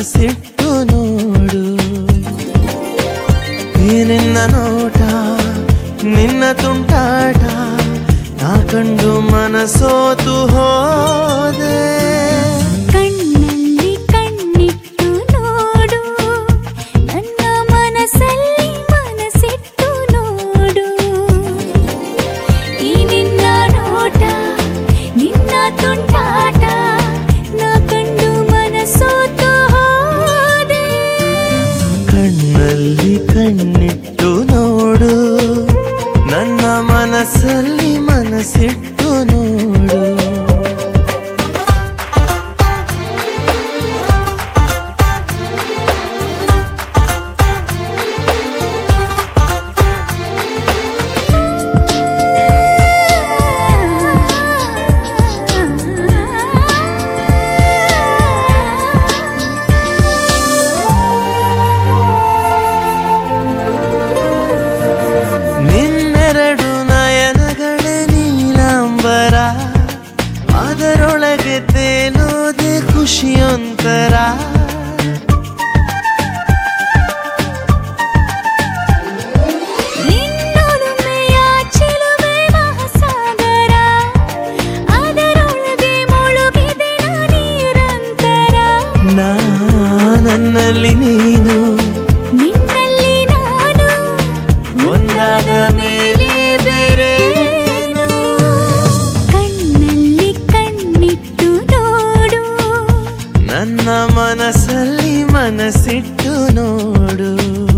ಮನಸ್ಸಿಟ್ಟು ನೋಡು ಈ ನಿನ್ನ ನೋಟ ನಿನ್ನ ತುಂಟಾಟ ನಾ ಕಂಡು ಮನಸೋತು ಹೋದೆ ಕಣ್ಣಲ್ಲಿ ಕಣ್ಣಿಟ್ಟು ನೋಡು ನನ್ನ ಮನಸ್ಸಲ್ಲಿ ಮನಸ್ಸಿಟ್ಟು ನೋಡು ಈ ನಿನ್ನ ನೋಟ ನಿನ್ನ ತುಂಟಾಟ ನಾ ಕಂಡು ಮನಸ್ಸೋತು ಹೋದೆ ಕಣ್ಣಲ್ಲಿ ಕಣ್ಣಿಟ್ಟು ನೋಡು ನನ್ನ ಮನಸ್ಸಲ್ಲಿ ಮನಸ್ಸಿಟ್ಟು ನೋಡು ನಿನ್ನೆರಡು ನಯನಗಳ ನೀಲಾಂಬರ ಅದರೊಳಗೆ ತೇಲೋದೆ ಖುಷಿಯೊಂತರ ನಿನ್ನೊಲುಮೆಯ ಚೆಲುವೆ ಮಹಾಸಾಗರ ಅದರೊಳಗೆ ಮುಳುಗಿದೆ ನಾ ನಿರಂತರ ನಾ ನನ್ನಲ್ಲಿ ನೀನು ನಿನ್ನಲ್ಲಿ ನಾನು ಒಂದಾದ ಮೇಲೆ ಬೇರೇನು? ಕಣ್ಣಲ್ಲಿ ಕಣ್ಣಿಟ್ಟು ನೋಡು ನನ್ನ ಮನಸ್ಸಲ್ಲಿ ಮನಸ್ಸಿಟ್ಟು ನೋಡು